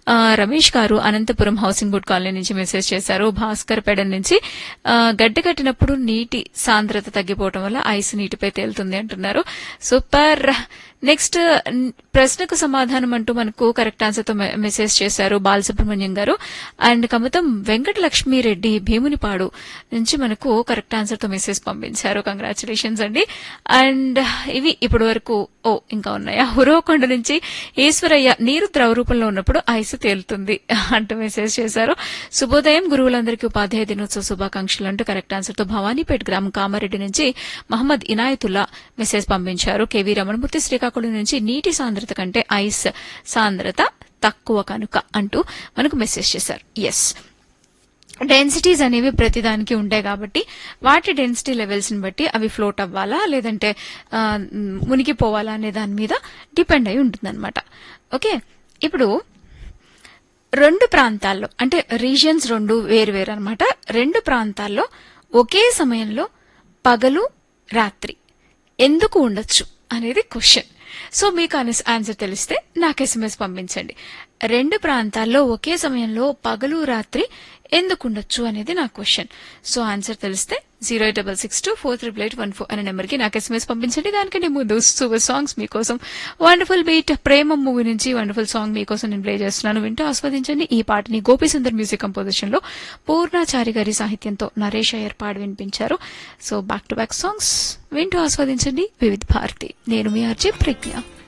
ఆ, Ramesh garu Anantapuram housing board colony నుంచి message చేశారు భాస్కర్ పెడ నుంచి ఆ, గడ్డ కట్టినప్పుడు నీటి సాంద్రత తగ్గిపోవటం వల్ల ఐస్ నీటిపై తేలుతుంది అంటున్నారు సూపర్ నెక్స్ట్ న్- ప్రశ్నకు సమాధానం అంటూ మనకు కరెక్ట్ ఆన్సర్ తో మె- మెసేజ్ చేశారు బాలసుబ్రహ్మణ్యం గారు అండ్ కమతం వెంకట లక్ష్మీరెడ్డి భీమునిపాడు నుంచి మనకు కరెక్ట్ ఆన్సర్ తో మెసేజ్ పంపించారు కంగ్రాచులేషన్స్ అండి అండ్ ఇవి ఇప్పటి వరకు ఓ ఇంకా ఉన్నాయా హురోకొండ నుంచి ఈశ్వరయ్య నీరు ద్రవ రూపంలో ఉన్నప్పుడు ఐస్ తేలుతుంది అంటూ మెసేజ్ చేశారు శుభోదయం గురువులందరికీ ఉపాధ్యాయ దినోత్సవ శుభాకాంక్షలు అంటూ కరెక్ట్ ఆన్సర్ తో భవానీపేట్ గ్రామం కామారెడ్డి నుంచి మహమ్మద్ ఇనాయతుల్లా మెసేజ్ పంపించారు కేవీ రమణమూర్తి శ్రీకాకుళం నుంచి నీటి సాంద్రత కంటే ఐస్ సాంద్రత తక్కువ కనుక అంటూ మనకు మెసేజ్ చేశారు ఎస్ డెన్సిటీస్ అనేవి ప్రతిదానికి ఉంటాయి కాబట్టి వాటి డెన్సిటీ లెవెల్స్ ని బట్టి అవి ఫ్లోట్ అవ్వాలా లేదంటే ఆ, మునిగిపోవాలా అనే దాని మీద డిపెండ్ అయి ఉంటుందన్నమాట ఓకే ఇప్పుడు రెండు ప్రాంతాల్లో అంటే రీజియన్స్ రెండు వేరు వేరు అనమాట రెండు ప్రాంతాల్లో ఒకే సమయంలో పగలు రాత్రి ఎందుకు ఉండొచ్చు అనేది క్వశ్చన్ సో మీకు ఆన్స్- ఆన్సర్ తెలిస్తే నాకు ఎస్ఎంఎస్ పంపించండి రెండు ప్రాంతాల్లో ఒకే సమయంలో పగలు రాత్రి ఎందుకు ఉండొచ్చు అనేది నా క్వశ్చన్ సో ఆన్సర్ తెలిస్తే zero eight double six two four triple eight one four అనే నెంబర్కి నాకు ఎస్ఎంఎస్ పంపించండి దానికంటే ముందు సూపర్ సాంగ్స్ మీకోసం వండర్ఫుల్ బీట్ ప్రేమ మూవీ నుంచి వండర్ఫుల్ సాంగ్ మీకోసం నేను ప్లే చేస్తున్నాను వింటూ ఆస్వాదించండి ఈ పాటని గోపీసుందర్ మ్యూజిక్ కంపోజిషన్ లో పూర్ణాచారి గారి సాహిత్యంతో నరేష్ అయ్యర్ పాడి వినిపించారు so back to back songs వింటూ ఆస్వాదించండి వివిధ భారతి నేను మీ ఆర్జే ప్రజ్ఞ